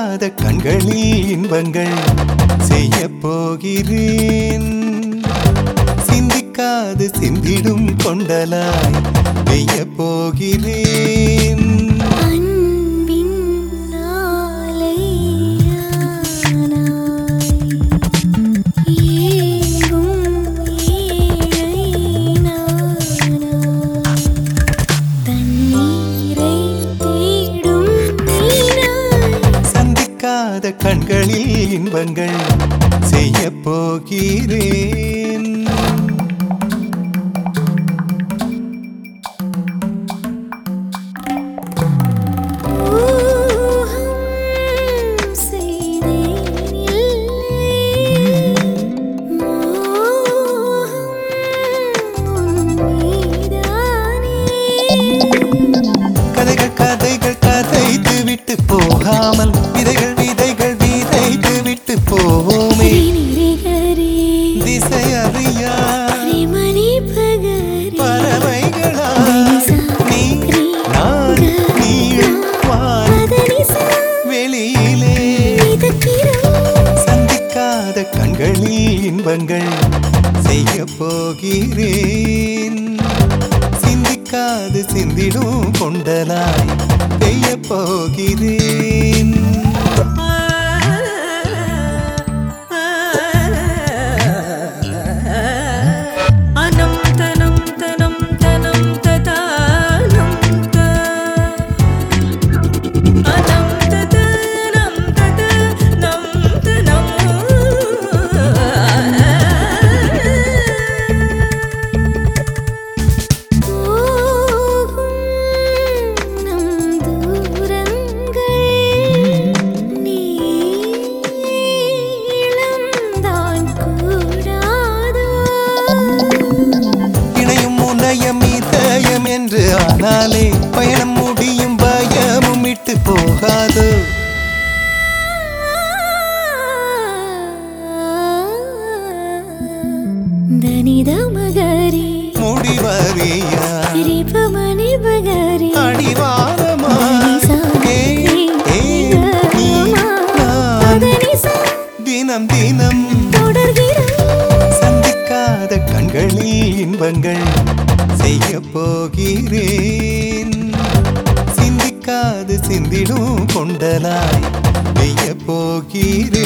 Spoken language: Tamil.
சிந்திக்காத கண்களில் இன்பங்கள் செய்ய போகிறேன் சிந்திக்காது சிந்திடும் கொண்டலாய் பெய்ய போகிறேன் அன்பின் நாளையானாய் ஏங்கும் ஏழை நானாய் தண்ணீரை தேடும் நீராய் சந்திக்காத கண்களில் இன்பங்கள் செய்ய போகிறேன் ஊகம் செய்தேன் இல்லை மோகம் உன் மீதானே கதைகள் கதைகள் கதைத்து விட்டு போகாமல் விதைகள் விதைகள் விதைத்து விட்டு போவோமே நிரிகரே திசை அறியா மணி பகரே பறவைகளா நீ நான் நீள் வான் பதனிசா வெளியிலே மிதக்கிறோம் சந்திக்காத கண்களில் இன்பங்கள் செய்ய போகிறேன் சிந்திக்காது சிந்திடும் கொண்டலாய் பெய்ய போகிறேன் அனம் தனம் தனம் தனம் ததானம் த அனம் ததனம் ததனம் தனம் போகும் நம் தூரங்கள் நீளம்தான் கூடாதோ இணையும் முனையம் இதயம் என்று ஆனாலே பயணம் முடியும் பயமும் விட்டு போகாது ದನಿದ ಮಗರಿ முடிவறியா ರಿಪಮನಿ ಬಗರಿ அடிவாரமா ஏ, ஏ, நீ, நான் பதனிச தினம் தினம் தொடர்கிறோம் சந்திக்காத கண்களில் இன்பங்கள் செய்ய போகிறேன் சிந்திக்காது சிந்திடும் கொண்டலாய் பெய்ய போகிறேன்